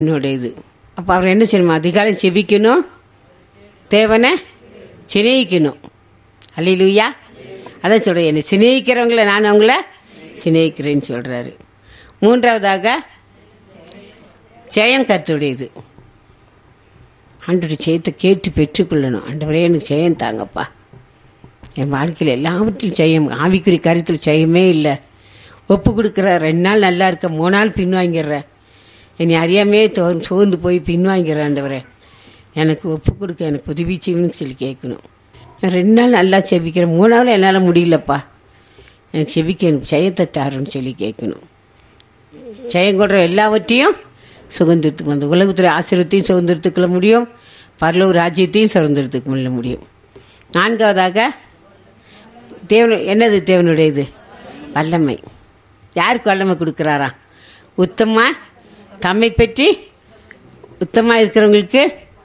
என்னோட இது அப்போ அவர் என்ன செய்யணுமா அதிகாலை செபிக்கணும் தேவனை சிநேகிக்கணும் அல்லையிலுயா அதான் சொல்கிறேன் என்னை சிநேகிக்கிறவங்கள நான் அவங்கள சிநேகிக்கிறேன்னு சொல்கிறாரு மூன்றாவதாக ஜெயம் கருத்துடையது ஆண்டோட ஜெயத்தை கேட்டு பெற்றுக்கொள்ளணும் ஆண்டவரே எனக்கு ஜெயம் தாங்கப்பா என் வாழ்க்கையில் எல்லாவற்றிலும் ஜெயம் ஆவிக்குறி கருத்தில் ஜெயமே இல்லை ஒப்பு கொடுக்குற ரெண்டு நாள் நல்லா இருக்க மூணு நாள் பின்வாங்கிடுறேன் என்னை அறியாமே தோ சோர்ந்து போய் பின்வாங்கிறேன் ஆண்டவரே எனக்கு ஒப்பு கொடுக்க எனக்கு உதவி செய்யணும்னு சொல்லி கேட்கணும் நான் ரெண்டு நாள் நல்லா செபிக்கிறேன் மூணு நாள் என்னால் முடியலப்பா எனக்கு செபிக்க எனக்கு ஜெயத்தை தாருன்னு சொல்லி கேட்கணும் ஜெயம் கொடுற எல்லாவற்றையும் சுதந்திரத்துக்கு வந்து உலகத்தில் ஆசீர்வத்தையும் சுதந்திரத்துக்குள்ள முடியும் பரலூர் ராஜ்யத்தையும் சுதந்திரத்துக்கு முள்ள முடியும் நான்காவதாக தேவன் என்னது தேவனுடையது வல்லமை யாருக்கு வல்லமை கொடுக்குறாரா உத்தமா தம்மை பற்றி உத்தமா இருக்கிறவங்களுக்கு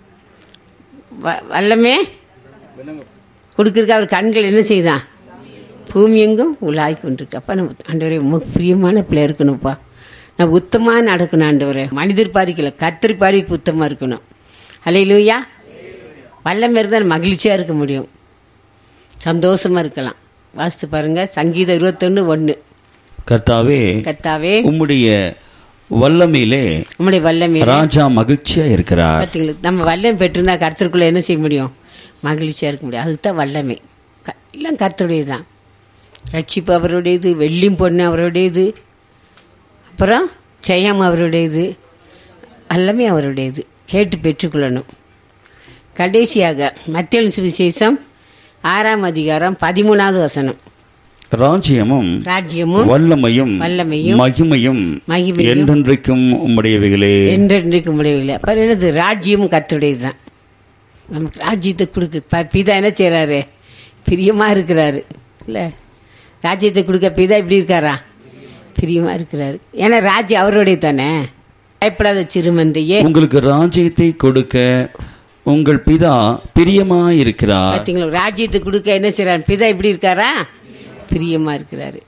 வ- வல்லமே கொடுக்கறதுக்கு அவர் கண்கள் என்ன செய்தான் பூமி எங்கும் உலாய் கொண்டிருக்கு அப்போ நம்ம ஆண்டவரே உமக்கு பிரியமான பிள்ளை இருக்கணும்ப்பா நான் உத்தமாக நடக்கணும் ஆண்டவரே மனிதர் பாரிக்கல கத்திரி பாரிக்கு உத்தமாக இருக்கணும் அலையிலூயா வல்லமை இருந்தால் மகிழ்ச்சியாக இருக்க முடியும் சந்தோஷமாக இருக்கலாம் வாசித்து பாருங்க சங்கீதம் இருபத்தொன்று ஒன்று கர்த்தாவே கத்தாவே உம்முடைய வல்லமையிலே உம்முடைய வல்லமை ராஜா மகிழ்ச்சியா இருக்கிறார் பார்த்தீங்களா நம்ம வல்லமை பெற்றிருந்தா கருத்தருக்குள்ள என்ன செய்ய முடியும் மகிழ்ச்சியாக இருக்க முடியும் அதுக்கு தான் வல்லமை க- எல்லாம் கருத்துடையது தான் ரட்சிப்பு அவருடையது வெள்ளியும் பொண்ணு அவருடையது அப்புறம் ஜெயம் அவருடையது எல்லாமே அவருடையது கேட்டு பெற்றுக்கொள்ளணும் கடைசியாக மத்திய சுவிசேஷம் ஆறாம் அதிகாரம் பதிமூணாவது வசனம் ராஜ்யமும் ராஜ்யமும் வல்லமையும் வல்லமையும் மகிமையும் மகிமையும் என்றென்றைக்கும் உம்முடையவைகளே என்றென்றைக்கு முடியவில்லை அப்புறம் என்னது ராஜ்யம் கத்துடையது தான் நமக்கு ராஜ்யத்தை கொடுக்க ப- பிதா என்ன செய்கிறாரு பிரியமாக இருக்கிறாரு இல்லை ராஜ்யத்தை கொடுக்க பிதா இப்படி இருக்காரா பிரியமாக இருக்கிறாரு ஏன்னா ராஜ்யம் அவருடைய தானே பயப்படாத சிறுமந்தையே உங்களுக்கு ராஜ்யத்தை கொடுக்க உங்கள் பிதா பிரியமாயிருக்கிறார் பார்த்தீங்களா ராஜ்யத்தை கொடுக்க என்ன செய்கிறாரு பிதா இப்படி இருக்காரா பிரியமாக இருக்கிறாரு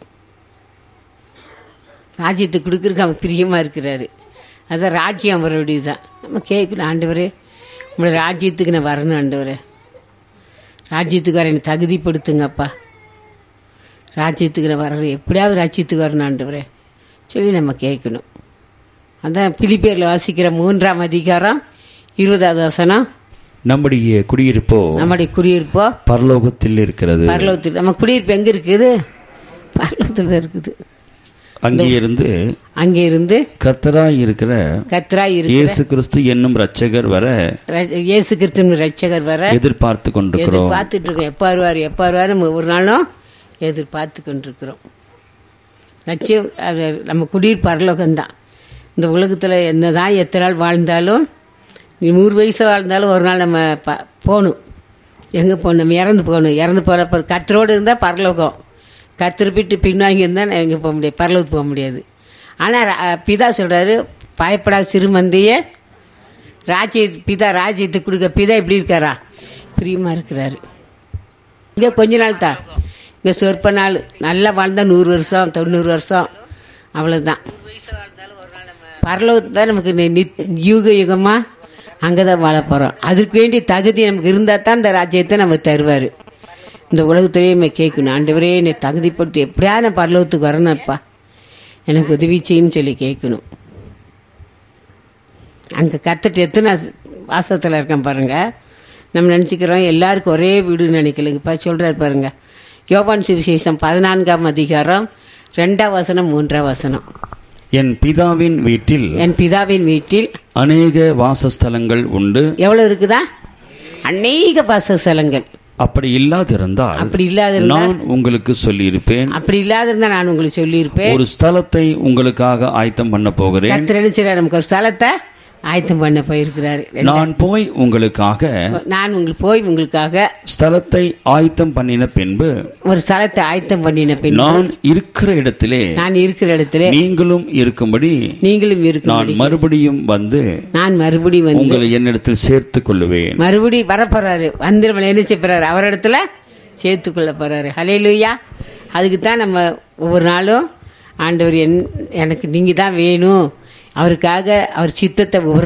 ராஜ்யத்தை கொடுக்கறதுக்கு அவன் பிரியமாக இருக்கிறாரு அதான் ராஜ்யம் அவருடைய தான் நம்ம கேட்கணும் ஆண்டவரே உங்களோட ராஜ்யத்துக்கு நான் வரணும் ஆண்டவரே ராஜ்யத்துக்கு வர என்னை தகுதிப்படுத்துங்கப்பா ராஜ்யத்துக்கு நான் வரணும் எப்படியாவது ராஜ்யத்துக்கு வரணும் ஆண்டவரே சொல்லி நம்ம கேட்கணும் அதான் பிலிப்பேரில் வாசிக்கிற மூன்றாம் அதிகாரம் இருபதாவது வசனம் நம்முடைய குடியிருப்போ நம்முடைய குடியிருப்போ பரலோகத்தில் இருக்கிறது பரலோகத்தில் நம்ம குடியிருப்பு எங்கே இருக்குது பரலோகத்தில் தான் இருக்குது அங்கே இருந்து அங்கே இருந்து கர்த்தராய் இருக்கிற கத்ராய் இருக்கு இயேசு கிறிஸ்து என்னும் ரட்சகர் வர இயேசு கிறிஸ்துவின் ரட்சகர் வர எதிர்பார்த்து கொண்டிருக்கிறோம் எதிர்பார்த்துட்டு இருக்கோம் எப்போ வருவார் எப்போ வருவார் நம்ம ஒரு நாளும் எதிர்பார்த்து கொண்டிருக்கிறோம் லட்சியம் அது நம்ம குடியிருப்பு பரலோகம்தான் இந்த உலகத்தில் என்னதான் எத்தனை நாள் வாழ்ந்தாலும் நீ நூறு வயசு வாழ்ந்தாலும் ஒரு நாள் நம்ம ப போகணும் எங்கே போகணும் நம்ம இறந்து போகணும் இறந்து போகிறப்ப கத்தரோடு இருந்தால் பரலோகம் கத்திர விட்டு பின்வாங்கி இருந்தால் நான் எங்கே போக முடியாது பரலோகத்துக்கு போக முடியாது ஆனால் பிதா சொல்கிறாரு பயப்படாத சிறுமந்தையே ராஜ்ய பிதா ராஜ்யத்தை கொடுக்க பிதா இப்படி இருக்காரா பிரியமாக இருக்கிறாரு இங்கே கொஞ்ச நாள் தான் இங்கே சொற்ப நாள் நல்லா வாழ்ந்தா நூறு வருஷம் தொண்ணூறு வருஷம் அவ்வளோதான் பரலோகத்து தான் நமக்கு நி- நித் யுக யுகமாக அங்கே தான் வாழ போகிறோம் அதுக்கு வேண்டிய தகுதி நமக்கு இருந்தால் தான் இந்த ராஜ்யத்தை நம்ம தருவார் இந்த உலகத்திலேயே நம்ம கேட்கணும் ஆண்டவரே என்னை தகுதிப்படுத்தி எப்படியா நான் பரலோகத்துக்கு வரணும்ப்பா எனக்கு உதவி செய்யுன்னு சொல்லி கேட்கணும் அங்கே கத்துட்டு எத்தனை வாசத்தில் இருக்கேன் பாருங்க நம்ம நினச்சிக்கிறோம் எல்லாருக்கும் ஒரே வீடுன்னு நினைக்கலங்கப்பா சொல்கிறாரு பாருங்க யோவான் சுவிசேஷம் பதினான்காம் அதிகாரம் ரெண்டாம் வசனம் மூன்றாம் வசனம் என் பிதாவின் வீட்டில் என் பிதாவின் வீட்டில் அநேக வாசஸ்தலங்கள் உண்டு எவ்வளோ இருக்குதா அநேக வாசஸ்தலங்கள் அப்படி இல்லாதிருந்தால் அப்படி இல்லாதிருந்தா நான் உங்களுக்கு சொல்லியிருப்பேன் அப்படி இல்லாதிருந்தா நான் உங்களுக்கு சொல்லியிருப்பேன் ஒரு ஸ்தலத்தை உங்களுக்காக ஆயத்தம் பண்ண போகிறேன் கத்திர நினைச்சிட நமக்கு ஒரு ஸ்தலத்தை ஆயத்தம் பண்ண போயிருக்கிறாரு நான் போய் உங்களுக்காக நான் உங்களுக்கு போய் உங்களுக்காக ஸ்தலத்தை ஆயத்தம் பண்ணின பின்பு ஒரு ஸ்தலத்தை ஆயத்தம் பண்ணின பின் நான் இருக்கிற இடத்திலே நான் இருக்கிற இடத்துல நீங்களும் இருக்கும்படி நீங்களும் இருக்கும் நான் மறுபடியும் வந்து நான் மறுபடியும் வந்து உங்களை என்னிடத்தில் சேர்த்துக் கொள்ளுவேன் மறுபடி வரப்போறாரு வந்து நம்மளை என்ன செய்ய போறாரு அவரிடத்துல சேர்த்து கொள்ள போறாரு ஹலேலூயா அதுக்கு தான் நம்ம ஒவ்வொரு நாளும் ஆண்டவர் என் எனக்கு நீங்க தான் வேணும் அவருக்காக அவர் சித்தத்தை ஒரு